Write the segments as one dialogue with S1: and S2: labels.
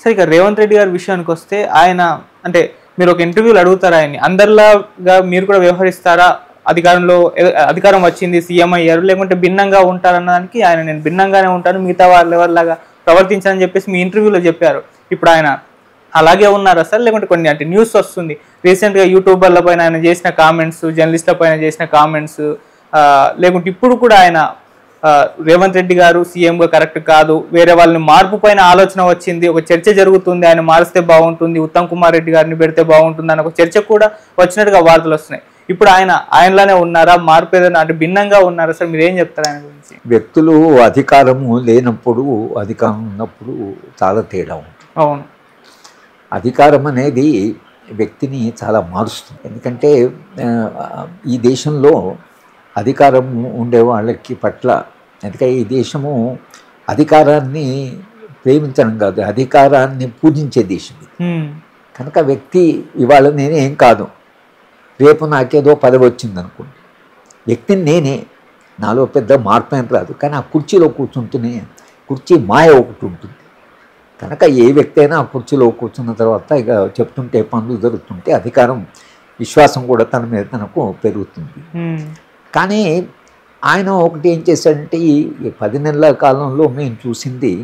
S1: సరే ఇక రేవంత్ రెడ్డి గారి విషయానికి వస్తే ఆయన అంటే మీరు ఒక ఇంటర్వ్యూలు అడుగుతారా ఆయన్ని అందరిలాగా మీరు కూడా వ్యవహరిస్తారా అధికారంలో ఏ- అధికారం వచ్చింది సీఎం అయ్యారు లేకుంటే భిన్నంగా ఉంటారన్నదానికి ఆయన నేను భిన్నంగానే ఉంటాను మిగతా వాళ్ళ ఎవరిలాగా ప్రవర్తించాలని చెప్పేసి మీ ఇంటర్వ్యూలో చెప్పారు ఇప్పుడు ఆయన అలాగే ఉన్నారా సార్ లేకుంటే కొన్ని అంటే న్యూస్ వస్తుంది రీసెంట్గా యూట్యూబర్ల పైన ఆయన చేసిన కామెంట్స్ జర్నలిస్ట్ల పైన చేసిన కామెంట్స్ లేకుంటే ఇప్పుడు కూడా ఆయన ఆ, రేవంత్ రెడ్డి గారు సీఎం గా కరెక్ట్ కాదు వేరే వాళ్ళని మార్పు పైన ఆలోచన వచ్చింది ఒక చర్చ జరుగుతుంది ఆయన మారిస్తే బాగుంటుంది ఉత్తమ్ కుమార్ రెడ్డి గారిని పెడితే బాగుంటుంది అని ఒక చర్చ కూడా వచ్చినట్టుగా వార్తలు వస్తున్నాయి ఇప్పుడు ఆయన ఆయనలానే ఉన్నారా మార్పు ఏదైనా అంటే భిన్నంగా ఉన్నారా సార్ మీరు ఏం చెప్తారు ఆయన గురించి
S2: వ్యక్తులు అధికారము లేనప్పుడు అధికారం ఉన్నప్పుడు చాలా తేడా ఉంటుంది
S1: అవును
S2: అధికారం అనేది వ్యక్తిని చాలా మారుస్తుంది ఎందుకంటే ఆ, ఈ దేశంలో అధికారం ఉండే వాళ్ళకి పట్ల ఎందుకంటే ఈ దేశము అధికారాన్ని ప్రేమించడం కాదు అధికారాన్ని పూజించే దేశం ఇది
S1: హ్మ్.
S2: కనుక వ్యక్తి ఇవాళ నేనేం కాదు రేపు నాకేదో పదవి వచ్చింది అనుకోండి వ్యక్తిని నేనే నాలో పెద్ద మార్పు ఏం రాదు కానీ ఆ కుర్చీలో కూర్చుంటూనే కుర్చీ మాయ ఒకటి ఉంటుంది కనుక ఏ వ్యక్తి అయినా ఆ కుర్చీలో కూర్చున్న తర్వాత ఇక చెప్తుంటే పనులు జరుగుతుంటే అధికారం విశ్వాసం కూడా తన మీద తనకు పెరుగుతుంది
S1: హ్మ్.
S2: కానీ ఆయన ఒకటి ఏం చేశాడంటే ఈ ఈ పది నెలల కాలంలో మేము చూసింది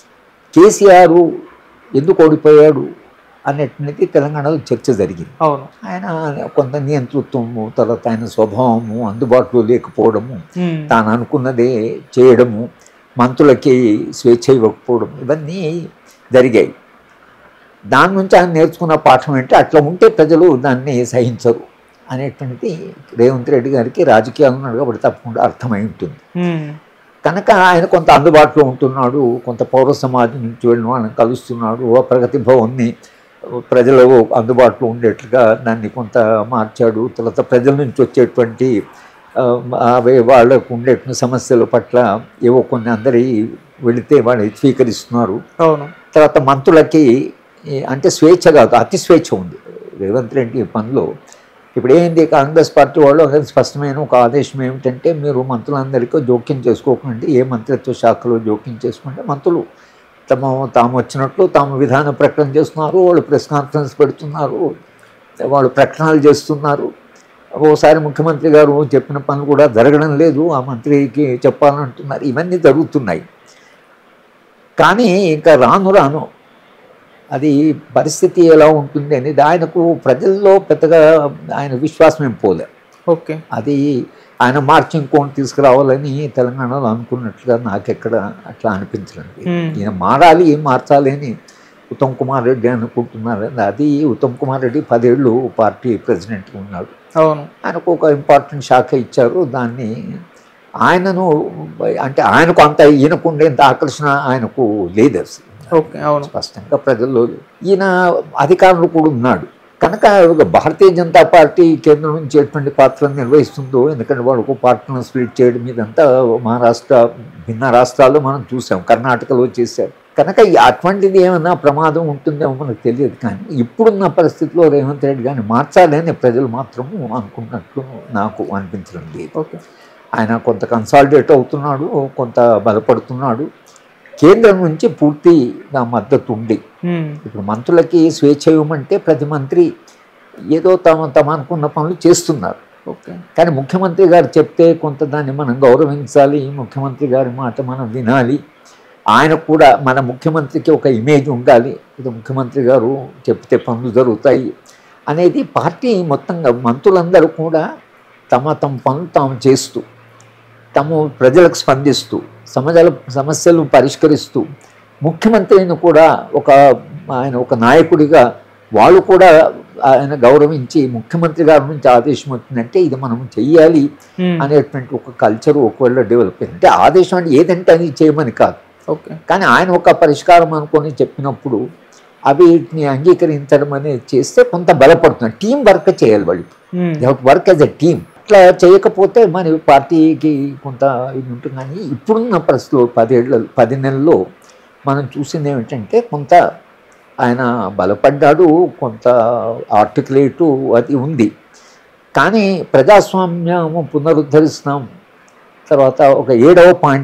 S2: కేసీఆర్ ఎందుకు ఓడిపోయాడు అనేటువంటిది తెలంగాణలో చర్చ జరిగింది
S1: అవును
S2: ఆయన కొంత నియంతృత్వము తర్వాత ఆయన స్వభావము అందుబాటులో లేకపోవడము
S1: హ్మ్.
S2: తాను అనుకున్నదే చేయడము మంత్రులకి స్వేచ్ఛ ఇవ్వకపోవడం ఇవన్నీ జరిగాయి దాని నుంచి ఆయన నేర్చుకున్న పాఠం ఏంటి అట్లా ఉంటే ప్రజలు దాన్ని సహించరు అనేటువంటిది రేవంత్ రెడ్డి గారికి రాజకీయాలు ఉన్నాడు కాబట్టి తప్పకుండా అర్థమై ఉంటుంది
S1: హ్మ్.
S2: కనుక ఆయన కొంత అందుబాటులో ఉంటున్నాడు కొంత పౌర సమాజం నుంచి వెళ్ళిన వాళ్ళని కలుస్తున్నాడు ఆ ప్రగతి భవన్ని ప్రజలు అందుబాటులో ఉండేట్లుగా దాన్ని కొంత మార్చాడు తర్వాత ప్రజల నుంచి వచ్చేటువంటి ఆ, అవే వాళ్ళకు ఉండేటువంటి సమస్యల పట్ల ఏవో కొన్ని అందరి వెళితే వాళ్ళు స్వీకరిస్తున్నారు
S1: అవును
S2: తర్వాత మంత్రులకి ఈ అంటే స్వేచ్ఛ కాదు అతి స్వేచ్ఛ ఉంది రేవంత్ రెడ్డి పనిలో ఇప్పుడు ఏంది కాంగ్రెస్ పార్టీ వాళ్ళు అనేది స్పష్టమైన ఒక ఆదేశం ఏమిటంటే మీరు మంత్రులందరికీ జోక్యం చేసుకోకండి ఏ మంత్రిత్వ శాఖలో జోక్యం చేసుకుంటే మంత్రులు తమ తాము వచ్చినట్లు తాము విధాన ప్రకటన చేస్తున్నారు వాళ్ళు ప్రెస్ కాన్ఫరెన్స్ పెడుతున్నారు వాళ్ళు ప్రకటనలు చేస్తున్నారు ఓసారి ముఖ్యమంత్రి గారు చెప్పిన పనులు కూడా జరగడం లేదు ఆ మంత్రికి చెప్పాలంటున్నారు ఇవన్నీ జరుగుతున్నాయి కానీ ఇంకా రాను రాను అది పరిస్థితి ఎలా ఉంటుంది అనేది ఆయనకు ప్రజల్లో పెద్దగా ఆయన విశ్వాసం ఏం పోలే
S1: ఓకే
S2: అది ఆయన మార్చి ఇంకోటి తీసుకురావాలని తెలంగాణలో అనుకున్నట్లుగా నాకెక్కడ అట్లా అనిపించడం లేదు.
S1: హ్మ్.
S2: ఈయన మారాలి మార్చాలి అని ఉత్తమ్ కుమార్ రెడ్డి అనుకుంటున్నారు అది ఉత్తమ్ కుమార్ రెడ్డి పదేళ్ళు పార్టీ ప్రెసిడెంట్గా ఉన్నాడు
S1: అవును
S2: ఆయనకు ఒక ఇంపార్టెంట్ శాఖ ఇచ్చారు దాన్ని ఆయనను అంటే ఆయనకు అంత ఈయనకు ఉండేంత ఆకర్షణ ఆయనకు లేదు అసలు.
S1: ఓకే అవును
S2: స్పష్టంగా ప్రజల్లో ఈయన అధికారులు కూడా ఉన్నాడు కనుక ఒక భారతీయ జనతా పార్టీ కేంద్రం నుంచి ఎటువంటి పాత్రను నిర్వహిస్తుందో ఎందుకంటే వాళ్ళకు పార్టీలను స్ప్లిట్ చేయడం ఇదంతా మహారాష్ట్ర భిన్న రాష్ట్రాల్లో మనం చూసాం కర్ణాటకలో చేశారు కనుక ఈ అటువంటిది ఏమైనా ప్రమాదం ఉంటుందేమో మనకు తెలియదు కానీ ఇప్పుడున్న పరిస్థితిలో రేవంత్ రెడ్డి గారిని మార్చాలి అని ప్రజలు మాత్రం అనుకున్నట్లు నాకు అనిపించడం లేదు
S1: ఓకే
S2: ఆయన కొంత కన్సాలిడేట్ అవుతున్నాడు కొంత బలపడుతున్నాడు కేంద్రం నుంచి పూర్తిగా మద్దతు ఉంది
S1: హ్మ్.
S2: ఇప్పుడు మంత్రులకి స్వేచ్ఛ ఇవ్వమంటే ప్రతి మంత్రి ఏదో తమ తమ అనుకున్న పనులు చేస్తున్నారు
S1: ఓకే
S2: కానీ ముఖ్యమంత్రి గారు చెప్తే కొంత దాన్ని మనం గౌరవించాలి ముఖ్యమంత్రి గారి మాట మనం వినాలి ఆయన కూడా మన ముఖ్యమంత్రికి ఒక ఇమేజ్ ఉండాలి ఇది ముఖ్యమంత్రి గారు చెప్తే పనులు జరుగుతాయి అనేది పార్టీ మొత్తంగా మంత్రులందరూ కూడా తమ తమ పనులు తాము చేస్తూ తాము ప్రజలకు స్పందిస్తూ సమాజాల సమస్యలు పరిష్కరిస్తూ ముఖ్యమంత్రిని కూడా ఒక ఆయన ఒక నాయకుడిగా వాళ్ళు కూడా ఆయన గౌరవించి ముఖ్యమంత్రి గారి నుంచి ఆదేశం వచ్చిందంటే ఇది మనం చెయ్యాలి
S1: హ్మ్.
S2: అనేటువంటి ఒక కల్చర్ ఒకవేళ డెవలప్ అయింది అంటే ఆదేశం అంటే ఏదంటే అది చేయమని కాదు
S1: ఓకే
S2: కానీ ఆయన ఒక పరిష్కారం అనుకొని చెప్పినప్పుడు అవి వీటిని అంగీకరించడం అనేది చేస్తే కొంత బలపడుతుంది టీం వర్క్ చేయాలి వాళ్ళు
S1: హ్మ్.
S2: వర్క్ యాజ్ ఎ టీమ్ అట్లా చేయకపోతే మన పార్టీకి కొంత ఇది ఉంటుంది కానీ ఇప్పుడున్న పరిస్థితిలో పదేళ్ళ పది నెలల్లో మనం చూసింది ఏమిటంటే కొంత ఆయన బలపడ్డాడు కొంత ఆర్టికులేటు అది ఉంది కానీ ప్రజాస్వామ్యము పునరుద్ధరిస్తున్నాం తర్వాత ఒక ఏడవ పాయింట్గా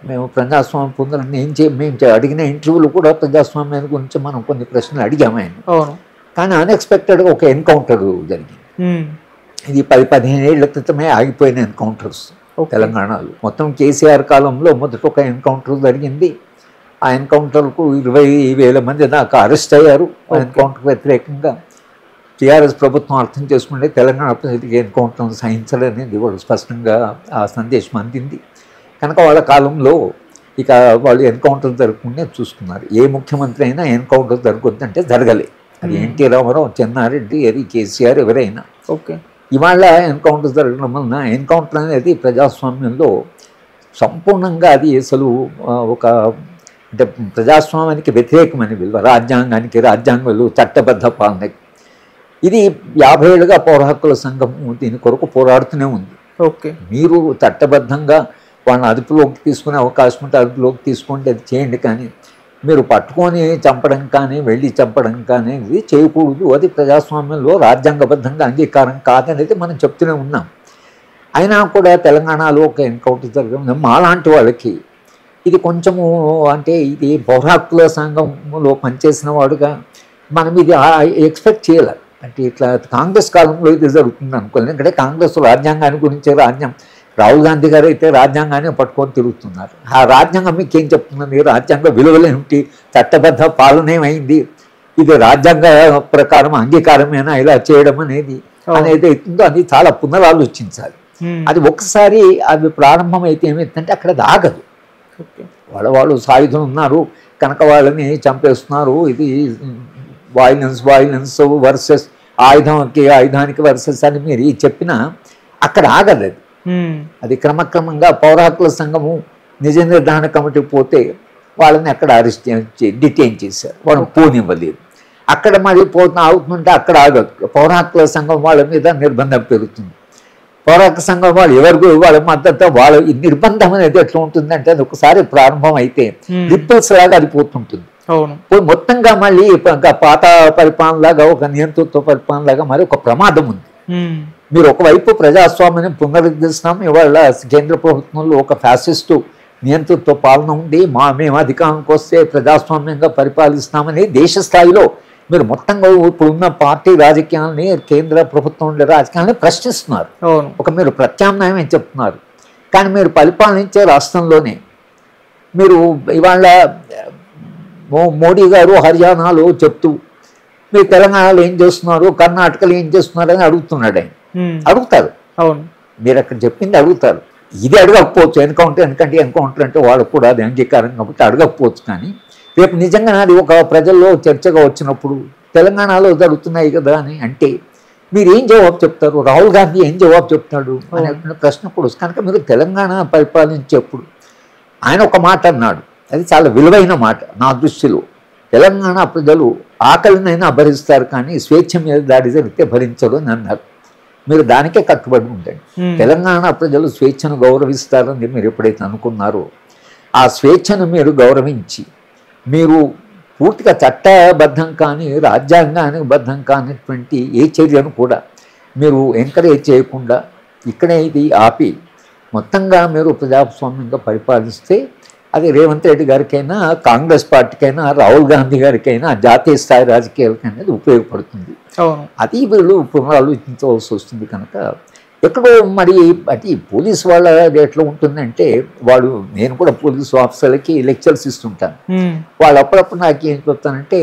S2: మేము ప్రజాస్వామ్యం పొందాలని ఏం చే మేము చే- అడిగిన ఇంటర్వ్యూలు కూడా ప్రజాస్వామ్యం గురించి మనం కొన్ని ప్రశ్నలు అడిగాము ఆయన
S1: అవును
S2: కానీ అన్ఎక్స్పెక్టెడ్గా ఒక ఎన్కౌంటర్ జరిగింది
S1: ఉమ్.
S2: ఇది పది పదిహేను ఏళ్ల క్రితమే ఆగిపోయిన ఎన్కౌంటర్స్
S1: ఓకే.
S2: తెలంగాణలో మొత్తం కేసీఆర్ కాలంలో మొదట ఒక ఎన్కౌంటర్ జరిగింది ఆ ఎన్కౌంటర్కు ఇరవై వేల మంది దాకా అరెస్ట్ అయ్యారు ఆ
S1: ఓకే.
S2: ఎన్కౌంటర్ వ్యతిరేకంగా టీఆర్ఎస్ ప్రభుత్వం అర్థం చేసుకుంటే తెలంగాణ ప్రజలకి ఎన్కౌంటర్ సహించలేనిది వాళ్ళు స్పష్టంగా ఆ సందేశం అందింది కనుక వాళ్ళ కాలంలో ఇక వాళ్ళు ఎన్కౌంటర్ జరగకుండా చూసుకున్నారు ఏ ముఖ్యమంత్రి అయినా ఎన్కౌంటర్ జరగొద్దంటే జరగలే అది
S1: Hmm.
S2: ఎన్టీ రామారావు చెన్నారెడ్డి అది కేసీఆర్ ఎవరైనా
S1: ఓకే
S2: ఇవాళ ఎన్కౌంటర్ జరగడం వలన ఎన్కౌంటర్ అనేది ప్రజాస్వామ్యంలో సంపూర్ణంగా అది అసలు ఆ, ఒక అంటే ప్రజాస్వామ్యానికి వ్యతిరేకమైన విలువ రాజ్యాంగానికి రాజ్యాంగ విలువ చట్టబద్ధ పాలనకి ఇది యాభై ఏళ్ళుగా పౌర హక్కుల సంఘం దీని కొరకు పోరాడుతూనే ఉంది
S1: ఓకే
S2: మీరు చట్టబద్ధంగా వాళ్ళని అదుపులోకి తీసుకునే అవకాశం ఉంటే అదుపులోకి తీసుకోండి అది చేయండి కానీ మీరు పట్టుకొని చంపడం కానీ వెళ్ళి చంపడం కానీ ఇది చేయకూడదు అది ప్రజాస్వామ్యంలో రాజ్యాంగబద్ధంగా అంగీకారం కాదనేది మనం చెప్తూనే ఉన్నాం అయినా కూడా తెలంగాణలో ఒక ఎన్కౌంటర్ జరగడం మాలాంటి వాళ్ళకి ఇది కొంచెము అంటే ఇది పౌర హక్కుల సంఘంలో పనిచేసిన వాడుగా మనం ఇది ఎక్స్పెక్ట్ చేయాలి అంటే ఇట్లా కాంగ్రెస్ కాలంలో ఇది జరుగుతుంది అనుకోలేదు ఎందుకంటే కాంగ్రెస్ రాజ్యాంగాన్ని గురించి రాజ్యం రాహుల్ గాంధీ గారు అయితే రాజ్యాంగాన్ని పట్టుకొని తిరుగుతున్నారు ఆ రాజ్యాంగం మీకు ఏం చెప్తుంది రాజ్యాంగ విలువలేమిటి చట్టబద్ధ పాలన ఏమైంది ఇది రాజ్యాంగ ప్రకారం అంగీకారమేనా ఇలా చేయడం అనేది
S1: అవును.
S2: అనేది అవుతుందో అది చాలా పునరాలోచించాలి
S1: ఉమ్.
S2: అది ఒకసారి అది ప్రారంభమైతే ఏమైందంటే అక్కడ అది ఆగదు
S1: ఓకే
S2: వాళ్ళ వాళ్ళు సాయుధులు ఉన్నారు కనుక వాళ్ళని చంపేస్తున్నారు ఇది వాయిలెన్స్ వాయిలెన్స్ వర్సెస్ ఆయుధంకి ఆయుధానికి వర్సెస్ అని మీరు చెప్పినా అక్కడ ఆగదు అది
S1: ఉమ్.
S2: అది క్రమక్రమంగా పౌర హక్కుల సంఘము నిజ నిర్ధారణ కమిటీ పోతే వాళ్ళని అక్కడ అరెస్ట్ చేసి డిటైన్ చేశారు వాళ్ళని పోనివ్వలేదు అక్కడ మరి పోతున్న అవుతుంటే అక్కడ ఆగదు పౌర హక్కుల సంఘం వాళ్ళ మీద నిర్బంధం పెరుగుతుంది పౌర హక్కు సంఘం వాళ్ళు ఎవరికి వాళ్ళ మద్దతు వాళ్ళ ఈ నిర్బంధం అనేది ఎట్లా ఉంటుందంటే అది ఒకసారి ప్రారంభం అయితే
S1: Hmm.
S2: రిప్పుల్స్ లాగా అది పోతుంటుంది
S1: అవును
S2: పోయి మొత్తంగా మళ్ళీ ఇంకా పాత పరిపాలనలాగా ఒక నియంతృత్వ పరిపాలనలాగా మరి ఒక ప్రమాదం ఉంది
S1: ఉమ్.
S2: మీరు ఒకవైపు ప్రజాస్వామ్యాన్ని పునరుద్ధరిస్తున్నాం ఇవాళ కేంద్ర ప్రభుత్వంలో ఒక ఫ్యాసిస్టు నియంతృత్వ పాలన ఉండి మా మేము అధికారంకి వస్తే ప్రజాస్వామ్యంగా పరిపాలిస్తామని దేశ స్థాయిలో మీరు మొత్తంగా ఇప్పుడున్న పార్టీ రాజకీయాలని కేంద్ర ప్రభుత్వం ఉండే రాజకీయాలని ప్రశ్నిస్తున్నారు
S1: అవును
S2: ఒక మీరు ప్రత్యామ్నాయం అని చెప్తున్నారు కానీ మీరు పరిపాలించే రాష్ట్రంలోనే మీరు ఇవాళ మో- మోడీ గారు హర్యానాలో చెప్తూ మీరు తెలంగాణలో ఏం చేస్తున్నారు కర్ణాటకలో ఏం చేస్తున్నారు అని అడుగుతున్నాడు ఆయన
S1: ఉమ్.
S2: అడుగుతారు
S1: అవును
S2: మీరు అక్కడ చెప్పింది అడుగుతారు ఇది అడగకపోవచ్చు ఎన్కౌంటర్ ఎందుకంటే ఎన్కౌంటర్ అంటే వాళ్ళకు కూడా అది అంగీకారం కాబట్టి అడగకపోవచ్చు కానీ రేపు నిజంగా అది ఒక ప్రజల్లో చర్చగా వచ్చినప్పుడు తెలంగాణలో జరుగుతున్నాయి కదా అని అంటే మీరు ఏం జవాబు చెప్తారు రాహుల్ గాంధీ ఏం జవాబు చెప్తాడు అనే ప్రశ్న కూడా వస్తుంది. కనుక మీరు తెలంగాణ పరిపాలించేప్పుడు ఆయన ఒక మాట అన్నాడు అది చాలా విలువైన మాట నా దృష్టిలో తెలంగాణ ప్రజలు ఆకలినైనా భరిస్తారు కానీ స్వేచ్ఛ మీద దాడి జరిగితే భరించరు అని అన్నారు మీరు దానికే కట్టుబడి ఉండండి
S1: ఉమ్.
S2: తెలంగాణ ప్రజలు స్వేచ్ఛను గౌరవిస్తారని మీరు ఎప్పుడైతే అనుకున్నారో ఆ స్వేచ్ఛను మీరు గౌరవించి మీరు పూర్తిగా చట్టబద్ధం కానీ రాజ్యాంగానికి బద్ధం కానిటువంటి ఏ చర్యను కూడా మీరు ఎంకరేజ్ చేయకుండా ఇక్కడే ఇది ఆపి మొత్తంగా మీరు ప్రజాస్వామ్యంగా పరిపాలిస్తే అది రేవంత్ రెడ్డి గారికైనా కాంగ్రెస్ పార్టీకైనా రాహుల్ గాంధీ గారికైనా జాతీయ స్థాయి రాజకీయాలకైనా అది ఉపయోగపడుతుంది
S1: అవును
S2: అది వీళ్ళు పునరాలోచించవలసి వస్తుంది కనుక ఎక్కడో మరి అది పోలీస్ వాళ్ళ అది ఎట్లా ఉంటుందంటే వాళ్ళు నేను కూడా పోలీస్ ఆఫీసర్లకి లెక్చర్స్ ఇస్తుంటాను
S1: ఉమ్.
S2: వాళ్ళు అప్పుడప్పుడు నాకు ఏం చెప్తానంటే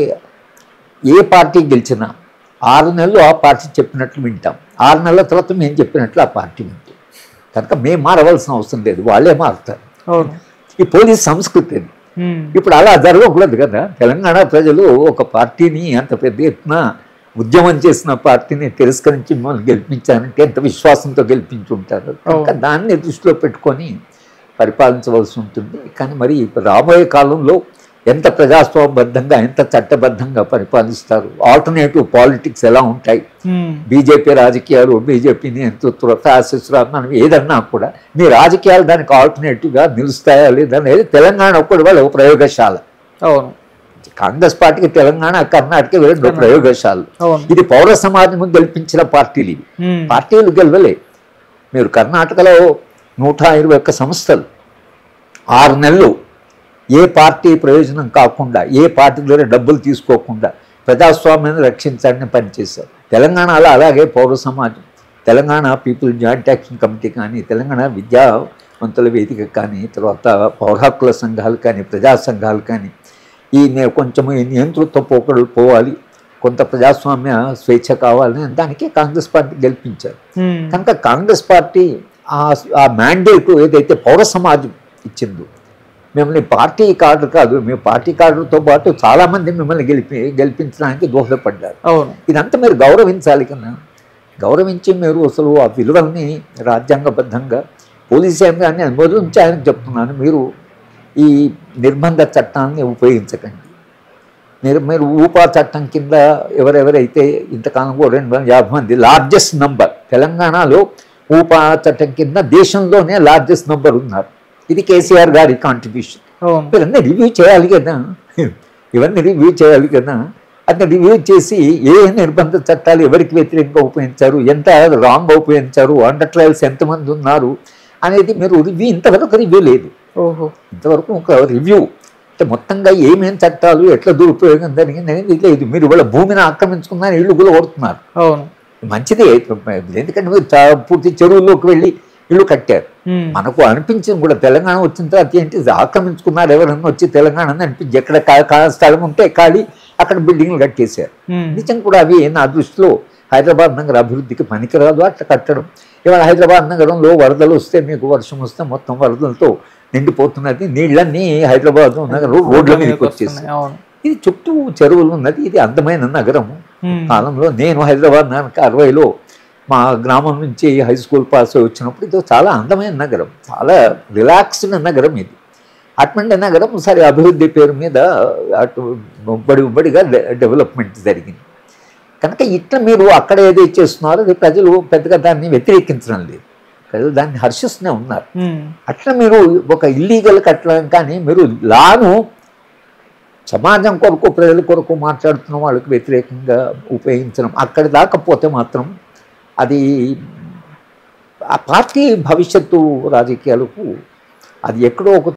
S2: ఏ పార్టీ గెలిచినా ఆరు నెలలు ఆ పార్టీ చెప్పినట్లు వింటాం ఆరు నెలల తర్వాత మేము చెప్పినట్లు ఆ పార్టీ వింటాం కనుక మేము మారవలసిన అవసరం లేదు వాళ్ళే మారుతారు
S1: అవును
S2: ఈ పోలీస్ సంస్కృతి అది
S1: ఉమ్.
S2: ఇప్పుడు అలా జరగకూడదు కదా తెలంగాణ ప్రజలు ఒక పార్టీని అంత పెద్ద ఎత్తున ఉద్యమం చేసిన పార్టీని తిరస్కరించి మిమ్మల్ని గెలిపించారంటే ఎంత విశ్వాసంతో గెలిపించుంటారు కనుక దాన్ని దృష్టిలో పెట్టుకొని పరిపాలించవలసి ఉంటుంది కానీ మరి ఇప్పుడు రాబోయే కాలంలో ఎంత ప్రజాస్వామ్యబద్ధంగా ఎంత చట్టబద్ధంగా పరిపాలిస్తారు ఆల్టర్నేటివ్ పాలిటిక్స్ ఎలా ఉంటాయి
S1: ఉమ్.
S2: బీజేపీ రాజకీయాలు బీజేపీని ఎంతో ఫ్యాసిస్ట్ మనం ఏదన్నా కూడా మీ రాజకీయాలు దానికి ఆల్టర్నేటివ్గా నిలుస్తాయా లేదా అనేది తెలంగాణ ఒక్కడి వాళ్ళ ఒక ప్రయోగశాల
S1: అవును
S2: కాంగ్రెస్ పార్టీకి తెలంగాణ కర్ణాటక రెండు ప్రయోగశాలలు
S1: అవును
S2: ఇది పౌర సమాజం గెలిపించిన పార్టీలు ఇవి
S1: ఉమ్.
S2: పార్టీలు గెలవలే మీరు కర్ణాటకలో నూట ఇరవై ఒక్క సంస్థలు ఆరు నెలలు ఏ పార్టీ ప్రయోజనం కాకుండా ఏ పార్టీ ద్వారా డబ్బులు తీసుకోకుండా ప్రజాస్వామ్యాన్ని రక్షించాలని పనిచేశారు తెలంగాణలో అలాగే పౌర సమాజం Telangana people joint action committee కానీ తెలంగాణ విద్యావంతుల వేదిక కానీ తర్వాత పౌర హక్కుల సంఘాలు కానీ ప్రజా సంఘాలు కానీ ఈ నే- కొంచెం ఈ నియంతృత్వ పోకడలు పోవాలి కొంత ప్రజాస్వామ్య స్వేచ్ఛ కావాలని దానికి కాంగ్రెస్ పార్టీ గెలిపించారు
S1: ఉమ్,
S2: కనుక కాంగ్రెస్ పార్టీ ఆ ఆ మ్యాండేట్ ఏదైతే పౌర సమాజం ఇచ్చిందో మిమ్మల్ని పార్టీ కార్డు కాదు మీ పార్టీ కార్డుతో పాటు చాలామంది మిమ్మల్ని గెలిపి గెలిపించడానికి దోహదపడ్డారు
S1: అవును
S2: ఇదంతా మీరు గౌరవించాలి కన్నా గౌరవించి మీరు అసలు ఆ విలువల్ని రాజ్యాంగబద్ధంగా పోలీస్ యంత్రాన్ని అనుమతించి ఆయనకు చెప్తున్నాను మీరు ఈ నిర్బంధ చట్టాన్ని ఉపయోగించకండి మీరు మీరు ఊపా చట్టం కింద ఎవరెవరైతే ఇంతకాలం కూడా రెండు వందల యాభై మంది లార్జెస్ట్ నంబర్ తెలంగాణలో ఊపా చట్టం కింద దేశంలోనే లార్జెస్ట్ నంబర్ ఉన్నారు ఇది కేసీఆర్ గారి కాంట్రిబ్యూషన్
S1: అవును
S2: ఇవన్నీ రివ్యూ చేయాలి కదా ఇవన్నీ రివ్యూ చేయాలి కదా అతను రివ్యూ చేసి ఏ నిర్బంధ చట్టాలు ఎవరికి వ్యతిరేకంగా ఉపయోగించారు ఎంత రాంగ్ ఉపయోగించారు అండర్ ట్రయల్స్ ఎంతమంది ఉన్నారు అనేది మీరు రివ్యూ ఇంతవరకు రివ్యూ లేదు
S1: ఓహో
S2: ఇంతవరకు ఒక రివ్యూ అంటే మొత్తంగా ఏమేం చట్టాలు ఎట్లా దురుపయోగం జరిగింది అనేది లేదు మీరు ఇవాళ భూమిని ఆక్రమించుకున్నారు ఇల్లు కూడా కొడుతున్నారు
S1: అవును
S2: మంచిదే ఎందుకంటే మీరు చా- పూర్తి చెరువుల్లోకి వెళ్ళి ఇల్లు కట్టారు
S1: ఉమ్,
S2: మనకు అనిపించింది కూడా తెలంగాణ వచ్చిన తర్వాత ఏంటి ఇది ఆక్రమించుకున్నారు ఎవరన్నా వచ్చి తెలంగాణ అని అనిపించి ఎక్కడ కా- కా- స్థలం ఉంటే ఖాళీ అక్కడ బిల్డింగ్లు కట్టేశారు
S1: ఉమ్,
S2: నిజం కూడా అవి నా దృష్టిలో హైదరాబాద్ నగర అభివృద్ధికి పనికిరాదు అట్లా కట్టడం ఇవాళ హైదరాబాద్ నగరంలో వరదలు వస్తే మీకు వర్షం వస్తే మొత్తం వరదలతో నిండిపోతున్నది నీళ్ళన్నీ హైదరాబాద్ నగరం రోడ్ల మీదకి వచ్చేసి
S1: వస్తున్నాయి, అవును
S2: ఇది చుట్టూ చెరువులు ఉన్నది ఇది అందమైన నగరము
S1: ఉమ్,
S2: కాలంలో నేను హైదరాబాద్ నగరానికి అరవైలో మా గ్రామం నుంచి హై స్కూల్ పాస్ అయి వచ్చినప్పుడు ఇది చాలా అందమైన నగరం చాలా రిలాక్స్డ్ నగరం ఇది అటువంటి నగరం సరే అభివృద్ధి పేరు మీద అటు బడి బడిగా డె- డెవలప్మెంట్ జరిగింది కనుక ఇట్లా మీరు అక్కడ ఏదైతే చేస్తున్నారో అది ప్రజలు పెద్దగా దాన్ని వ్యతిరేకించడం లేదు ప్రజలు దాన్ని హర్షిస్తూనే ఉన్నారు
S1: ఉమ్,
S2: అట్లా మీరు ఒక ఇల్లీగల్ కట్టడం కానీ మీరు లాను సమాజం కొరకు ప్రజల కొరకు మాట్లాడుతున్న వాళ్ళకి వ్యతిరేకంగా ఉపయోగించడం అక్కడి దాకా పోతే మాత్రం అది ఆ పార్టీ భవిష్యత్తు రాజకీయాలకు అది ఎక్కడో ఒక